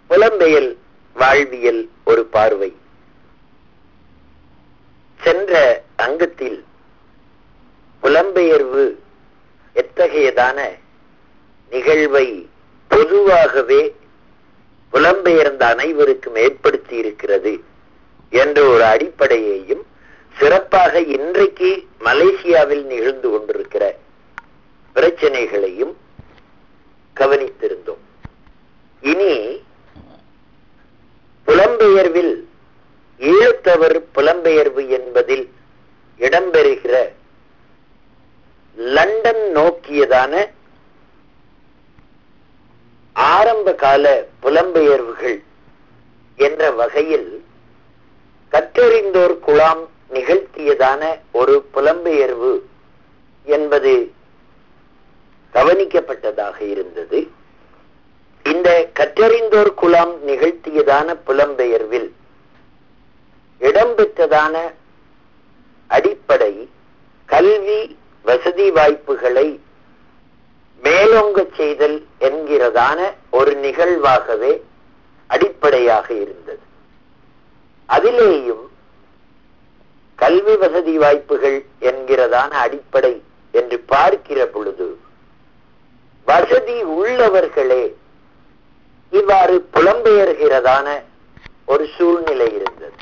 புலம்பெயல் வாழ்வியல் ஒரு பார்வை சென்ற அங்கத்தில் புலம்பெயர்வு எத்தகையதான நிகழ்வை பொதுவாகவே புலம்பெயர்ந்த அனைவருக்கும் ஏற்படுத்தி இருக்கிறது என்ற ஒரு அடிப்படையையும் சிறப்பாக இன்றைக்கு மலேசியாவில் நிகழ்ந்து கொண்டிருக்கிற பிரச்சனைகளையும் கவனித்திருந்தோம் இனி புலம்பெயர்வில் ஈழத்தவர் புலம்பெயர்வு என்பதில் இடம்பெறுகிற லண்டன் நோக்கியதான ஆரம்ப கால புலம்பெயர்வுகள் என்ற வகையில் கற்றறிந்தோர் குழாம் நிகழ்த்தியதான ஒரு புலம்பெயர்வு என்பது கவனிக்கப்பட்டதாக இருந்தது இந்த கற்றறிந்தோர் குழாம் நிகழ்த்தியதான புலம்பெயர்வில் இடம்பெற்றதான அடிப்படை கல்வி வசதி வாய்ப்புகளை மேலோங்க செய்தல் என்கிறதான ஒரு நிகழ்வாகவே அடிப்படையாக இருந்தது அதிலேயும் கல்வி வசதி வாய்ப்புகள் என்கிறதான அடிப்படை என்று பார்க்கிற பொழுது வசதி உள்ளவர்களே இவ்வாறு புலம்பெயர்கிறதான ஒரு சூழ்நிலை இருந்தது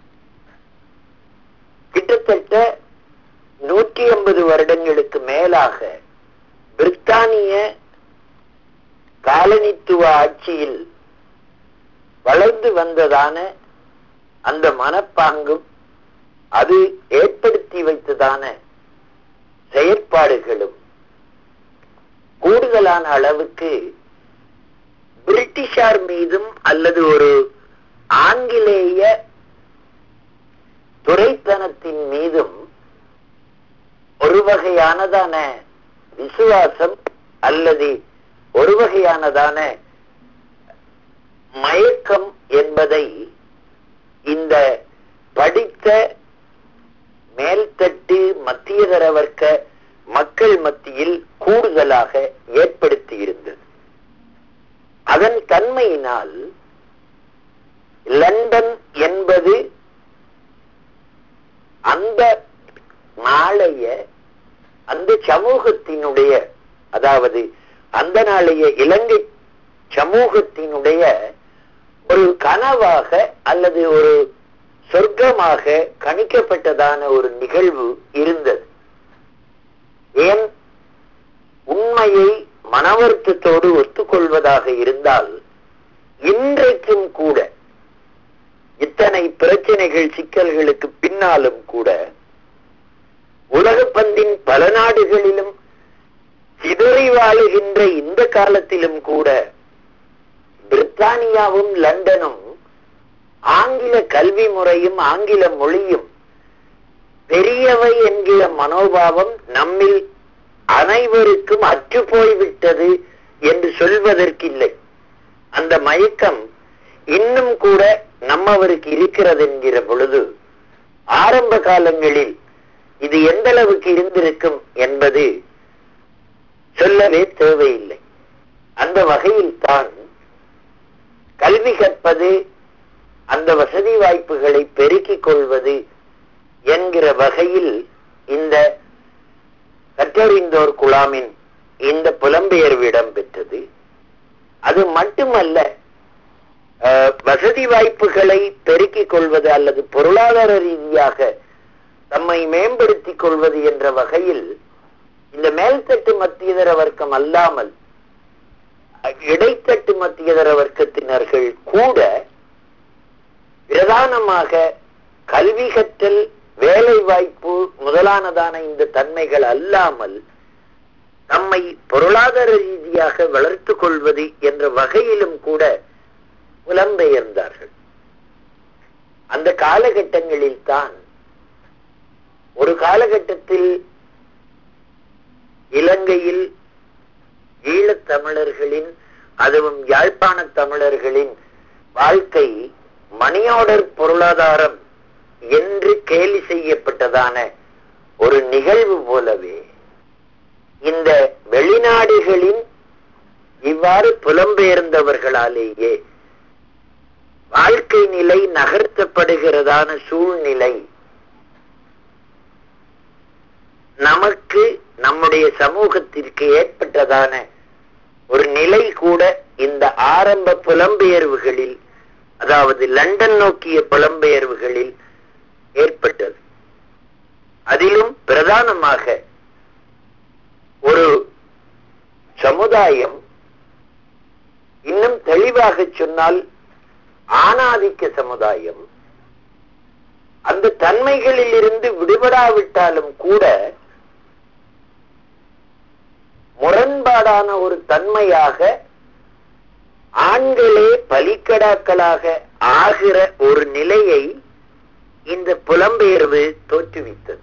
கிட்டத்தட்ட நூற்றி ஐம்பது வருடங்களுக்கு மேலாக பிரித்தானிய காலனித்துவ ஆட்சியில் வளர்ந்து வந்ததான அந்த மனப்பாங்கும் அது ஏற்படுத்தி வைத்ததான செயற்பாடுகளும் கூடுதலான அளவுக்கு பிரிட்டிஷார் மீதும் அல்லது ஒரு ஆங்கிலேய துறைத்தனத்தின் மீதும் ஒரு வகையானதான விசுவாசம் அல்லது ஒரு வகையானதான மயக்கம் என்பதை இந்த படித்த மேல்தட்டு மத்தியதர வர்க்க மக்கள் மத்தியில் கூடுதலாக ஏற்படுத்தி இருந்தது அதன் தன்மையினால் லண்டன் என்பது அந்த நாளைய அந்த சமூகத்தினுடைய அதாவது அந்த நாளைய இலங்கை சமூகத்தினுடைய ஒரு கனவாக அல்லது ஒரு சொர்க்கமாக கணிக்கப்பட்டதான ஒரு நிகழ்வு இருந்தது ஏன் உண்மையை மனவருத்தத்தோடு ஒத்துக்கொள்வதாக இருந்தால் இன்றைக்கும் கூட இத்தனை பிரச்சனைகள் சிக்கல்களுக்கு பின்னாலும் கூட உலக பந்தின் பல நாடுகளிலும் சிதறி வாழுகின்ற இந்த காலத்திலும் கூட பிரித்தானியாவும் லண்டனும் ஆங்கில கல்வி முறையும் ஆங்கில மொழியும் பெரியவை என்கிற மனோபாவம் நம்மில் அனைவருக்கும் அற்று போய்விட்டது என்று சொல்வதற்கில்லை அந்த மயக்கம் இன்னும் கூட நம்மவருக்கு இருக்கிறது என்கிற பொழுது ஆரம்ப காலங்களில் இது எந்த அளவுக்கு இருந்திருக்கும் என்பது சொல்லவே தேவையில்லை அந்த வகையில் தான் கல்வி கற்பது அந்த வசதி வாய்ப்புகளை பெருக்கிக் கொள்வது என்கிற வகையில் இந்த கற்றறிந்தோர் குழாமின் இந்த புலம்பெயர்வு இடம்பெற்றது அது மட்டுமல்ல வசதி வாய்ப்புகளை பெருக்கிக் கொள்வது அல்லது பொருளாதார ரீதியாக தம்மை மேம்படுத்திக் கொள்வது என்ற வகையில் இந்த மேல்தட்டு மத்தியதர வர்க்கம் அல்லாமல் இடைத்தட்டு மத்தியதர வர்க்கத்தினர்கள் கூட பிரதானமாக கல்வி கற்றல் வேலை வாய்ப்பு முதலானதான இந்த தன்மைகள் அல்லாமல் நம்மை பொருளாதார ரீதியாக வளர்த்து கொள்வது என்ற வகையிலும் கூட புலம்பெயர்ந்தார்கள் அந்த காலகட்டங்களில் தான் ஒரு காலகட்டத்தில் இலங்கையில் ஈழத் தமிழர்களின் அதுவும் யாழ்ப்பாண தமிழர்களின் வாழ்க்கை மணியார்டர் பொருளாதாரம் என்று கேலி செய்யப்பட்டதான ஒரு நிகழ்வு போலவே இந்த வெளிநாடுகளின் இவ்வாறு புலம்பெயர்ந்தவர்களாலேயே வாழ்க்கை நிலை நகர்த்தப்படுகிறதான சூழ்நிலை நமக்கு நம்முடைய சமூகத்திற்கு ஏற்பட்டதான ஒரு நிலை கூட இந்த ஆரம்ப புலம்பெயர்வுகளில் அதாவது லண்டன் நோக்கிய புலம்பெயர்வுகளில் ஏற்பட்டது அதிலும் பிரதானமாக ஒரு சமுதாயம் இன்னும் தெளிவாக சொன்னால் ஆணாதிக்க சமுதாயம் அந்த தன்மைகளில் இருந்து விடுபடாவிட்டாலும் கூட முரண்பாடான ஒரு தன்மையாக ஆண்களே பலிக்கடாக்களாக ஆகிற ஒரு நிலையை இந்த புலம்பெயர்வு தோற்றுவித்தது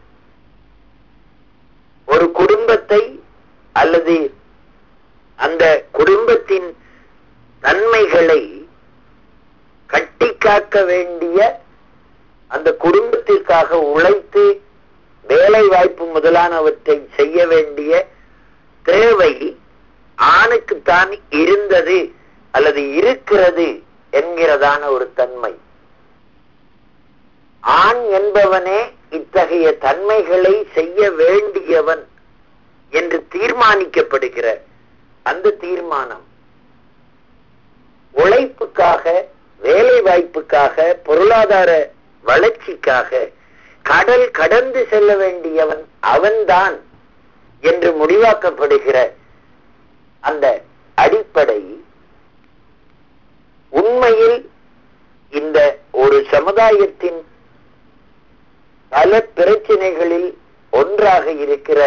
ஒரு குடும்பத்தை அல்லது அந்த குடும்பத்தின் தன்மைகளை கட்டி காக்க வேண்டிய அந்த குடும்பத்திற்காக உழைத்து வேலை வாய்ப்பு முதலானவற்றை செய்ய வேண்டிய தேவை ஆணுக்குத்தான் இருந்தது அல்லது இருக்கிறது என்கிறதான ஒரு தன்மை ஆண் என்பவனே இத்தகைய தன்மைகளை செய்ய வேண்டியவன் என்று தீர்மானிக்கப்படுகிற அந்த தீர்மானம் உழைப்புக்காக வேலை வாய்ப்புக்காக பொருளாதார வளர்ச்சிக்காக கடல் கடந்து செல்ல வேண்டியவன் அவன்தான் என்று முடிவாக்கப்படுகிற அந்த அடிப்படை உண்மையில் இந்த ஒரு சமுதாயத்தின் பல பிரச்சனைகளில் ஒன்றாக இருக்கிற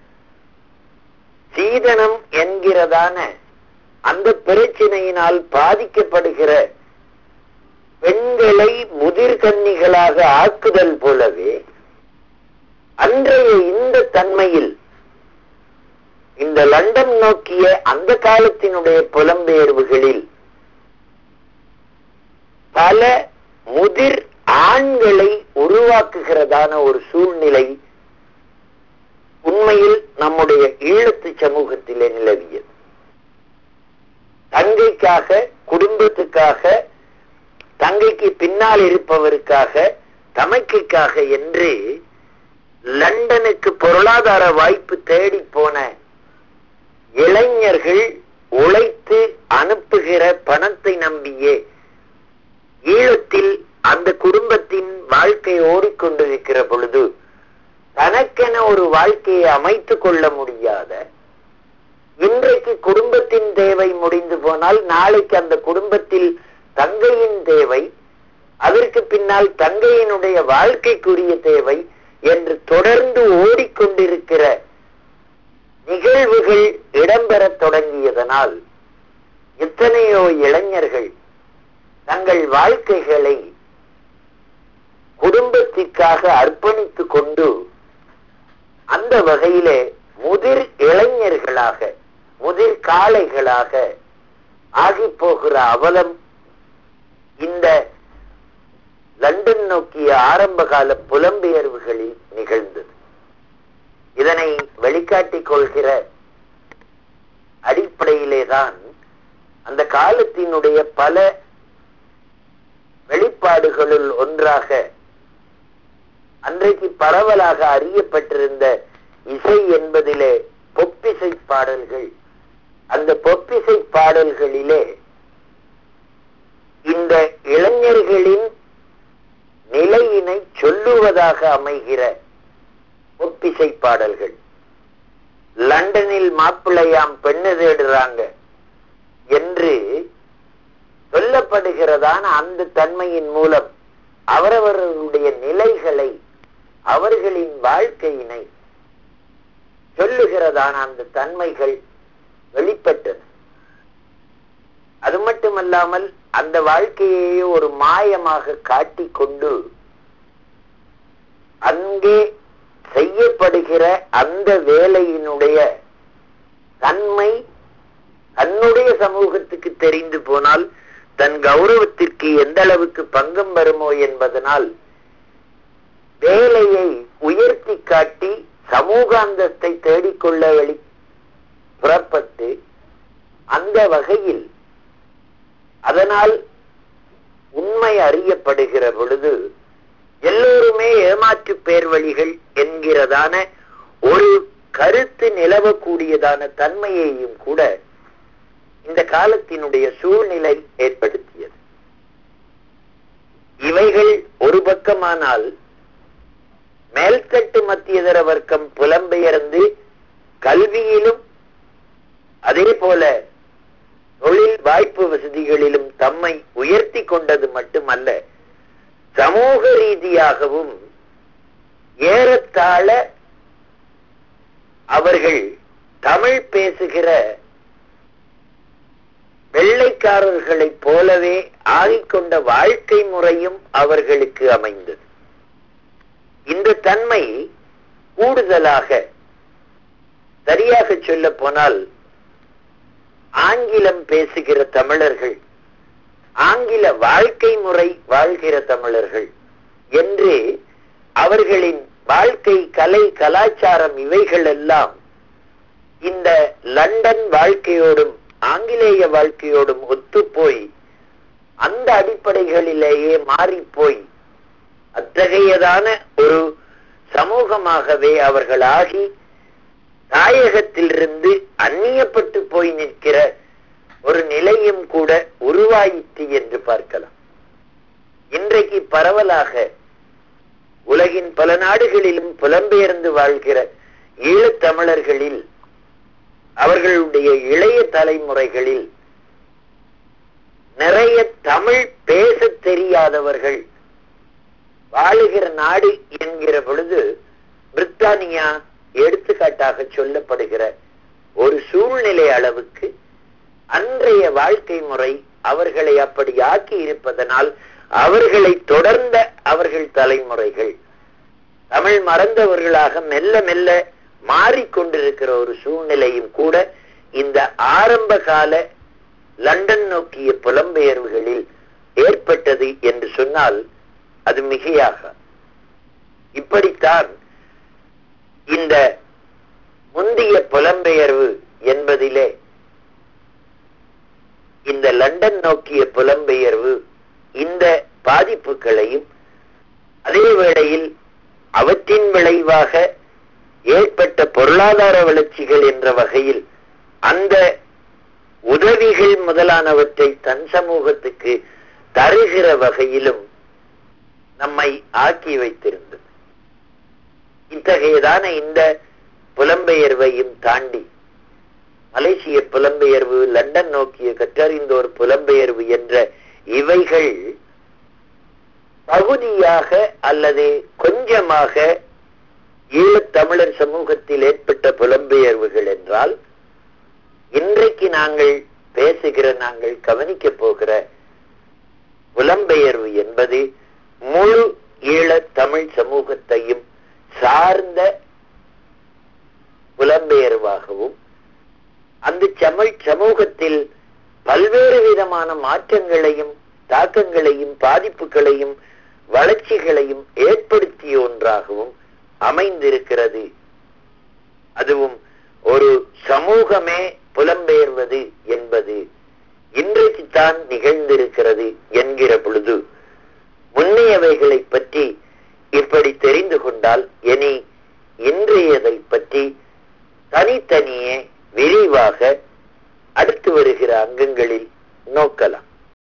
சீதனம் என்கிறதான அந்த பிரச்சனையினால் பாதிக்கப்படுகிற பெண்களை முதிர்கன்னிகளாக ஆக்குதல் போலவே அன்றைய இந்த தன்மையில் இந்த லண்டன் நோக்கிய அந்த காலத்தினுடைய புலம்பெயர்வுகளில் பல முதிர் ஆண்களை உருவாக்குகிறதான ஒரு சூழ்நிலை உண்மையில் நம்முடைய ஈழத்து சமூகத்திலே நிலவியது தங்கைக்காக குடும்பத்துக்காக தங்கைக்கு பின்னால் இருப்பவருக்காக தமக்கைக்காக என்று லண்டனுக்கு பொருளாதார வாய்ப்பு தேடி போன இளைஞர்கள் உழைத்து அனுப்புகிற பணத்தை நம்பியே ஈழத்தில் அந்த குடும்பத்தின் வாழ்க்கை ஓடிக்கொண்டிருக்கிற பொழுது தனக்கென ஒரு வாழ்க்கையை அமைத்துக் கொள்ள முடியாத இன்றைக்கு குடும்பத்தின் தேவை முடிந்து போனால் நாளைக்கு அந்த குடும்பத்தில் தங்கையின் தேவை அதற்கு பின்னால் தங்கையினுடைய வாழ்க்கைக்குரிய தேவை என்று தொடர்ந்து ஓடிக்கொண்டிருக்கிற நிகழ்வுகள் இடம்பெறத் தொடங்கியதனால் எத்தனையோ இளைஞர்கள் தங்கள் வாழ்க்கைகளை குடும்பத்திற்காக அர்ப்பணித்துக் கொண்டு அந்த வகையிலே முதிர் இளைஞர்களாக முதிர் காளைகளாக ஆகி போகிற அவலம் இந்த லண்டன் நோக்கிய ஆரம்பகால புலம்பெயர்வுகளில் நிகழ்ந்தது இதனை வெளிக்காட்டிக் கொள்கிற அடிப்படையிலேதான் அந்த காலத்தினுடைய பல வெளிப்பாடுகளுள் ஒன்றாக அன்றைக்கு பரவலாக அறியப்பட்டிருந்த இசை என்பதிலே பொப்பிசை பாடல்கள் அந்த பொப்பிசை பாடல்களிலே இந்த இளைஞர்களின் நிலையினை சொல்லுவதாக அமைகிற ஒப்பிசை பாடல்கள் லண்டனில் மாப்பிள்ளையாம் பெண்ணு தேடுறாங்க என்று சொல்லப்படுகிறதான அந்த தன்மையின் மூலம் அவரவர்களுடைய நிலைகளை அவர்களின் வாழ்க்கையினை சொல்லுகிறதான அந்த தன்மைகள் வெளிப்பட்டன அது மட்டுமல்லாமல் அந்த வாழ்க்கையையே ஒரு மாயமாக காட்டிக்கொண்டு அங்கே செய்யப்படுகிற அந்த வேலையினுடைய தன்மை தன்னுடைய சமூகத்துக்கு தெரிந்து போனால் தன் கௌரவத்திற்கு எந்த அளவுக்கு பங்கம் வருமோ என்பதனால் வேலையை உயர்த்தி காட்டி சமூக அந்தஸ்தை தேடிக்கொள்ள வெளி புறப்பட்டு அந்த வகையில் அதனால் உண்மை அறியப்படுகிற பொழுது எல்லோருமே ஏமாற்று பேர்வழிகள் என்கிறதான ஒரு கருத்து நிலவக்கூடியதான தன்மையையும் கூட இந்த காலத்தினுடைய சூழ்நிலை ஏற்படுத்தியது இவைகள் ஒரு பக்கமானால் மேல்தட்டு மத்தியதர வர்க்கம் புலம்பெயர்ந்து கல்வியிலும் அதே போல தொழில் வாய்ப்பு வசதிகளிலும் தம்மை உயர்த்தி கொண்டது மட்டுமல்ல சமூக ரீதியாகவும் ஏறத்தாழ அவர்கள் தமிழ் பேசுகிற வெள்ளைக்காரர்களைப் போலவே ஆகிக்கொண்ட வாழ்க்கை முறையும் அவர்களுக்கு அமைந்தது இந்த தன்மை கூடுதலாக சரியாக சொல்ல போனால் ஆங்கிலம் பேசுகிற தமிழர்கள் ஆங்கில வாழ்க்கை முறை வாழ்கிற தமிழர்கள் என்று அவர்களின் வாழ்க்கை கலை கலாச்சாரம் இவைகள் எல்லாம் இந்த லண்டன் வாழ்க்கையோடும் ஆங்கிலேய வாழ்க்கையோடும் ஒத்துப்போய் அந்த அடிப்படைகளிலேயே மாறிப்போய் அத்தகையதான ஒரு சமூகமாகவே அவர்கள் ஆகி தாயகத்திலிருந்து அந்நியப்பட்டு போய் நிற்கிற ஒரு நிலையும் கூட உருவாயிற்று என்று பார்க்கலாம் இன்றைக்கு பரவலாக உலகின் பல நாடுகளிலும் புலம்பெயர்ந்து வாழ்கிற ஈழத்தமிழர்களில் அவர்களுடைய இளைய தலைமுறைகளில் நிறைய தமிழ் பேச தெரியாதவர்கள் வாழுகிற நாடு என்கிற பொழுது பிரித்தானியா எடுத்துக்காட்டாக சொல்லப்படுகிற ஒரு சூழ்நிலை அளவுக்கு அன்றைய வாழ்க்கை முறை அவர்களை அப்படி ஆக்கி இருப்பதனால் அவர்களை தொடர்ந்த அவர்கள் தலைமுறைகள் தமிழ் மறந்தவர்களாக மெல்ல மெல்ல மாறிக்கொண்டிருக்கிற ஒரு சூழ்நிலையும் கூட இந்த ஆரம்ப கால லண்டன் நோக்கிய புலம்பெயர்வுகளில் ஏற்பட்டது என்று சொன்னால் அது மிகையாக இப்படித்தான் இந்த முந்திய புலம்பெயர்வு என்பதிலே இந்த லண்டன் நோக்கிய புலம்பெயர்வு இந்த பாதிப்புகளையும் அதே வேளையில் அவற்றின் விளைவாக ஏற்பட்ட பொருளாதார வளர்ச்சிகள் என்ற வகையில் அந்த உதவிகள் முதலானவற்றை தன் சமூகத்துக்கு தருகிற வகையிலும் நம்மை ஆக்கி வைத்திருந்தது இத்தகையதான இந்த புலம்பெயர்வையும் தாண்டி மலேசிய புலம்பெயர்வு லண்டன் நோக்கிய கற்றறிந்தோர் புலம்பெயர்வு என்ற இவைகள் பகுதியாக அல்லது கொஞ்சமாக ஈழத்தமிழர் சமூகத்தில் ஏற்பட்ட புலம்பெயர்வுகள் என்றால் இன்றைக்கு நாங்கள் பேசுகிற நாங்கள் கவனிக்க போகிற புலம்பெயர்வு என்பது முழு ஈழத் தமிழ் சமூகத்தையும் சார்ந்த புலம்பெயர்வாகவும் அந்த தமிழ் சமூகத்தில் பல்வேறு விதமான மாற்றங்களையும் தாக்கங்களையும் பாதிப்புகளையும் வளர்ச்சிகளையும் ஏற்படுத்திய ஒன்றாகவும் அமைந்திருக்கிறது அதுவும் ஒரு சமூகமே புலம்பெயர்வது என்பது இன்றைக்கு தான் நிகழ்ந்திருக்கிறது என்கிற பொழுது முன்னையவைகளை பற்றி இப்படி தெரிந்து கொண்டால் இனி இன்றையதை பற்றி தனித்தனியே விரிவாக அடுத்து வருகிற அங்கங்களில் நோக்கலாம்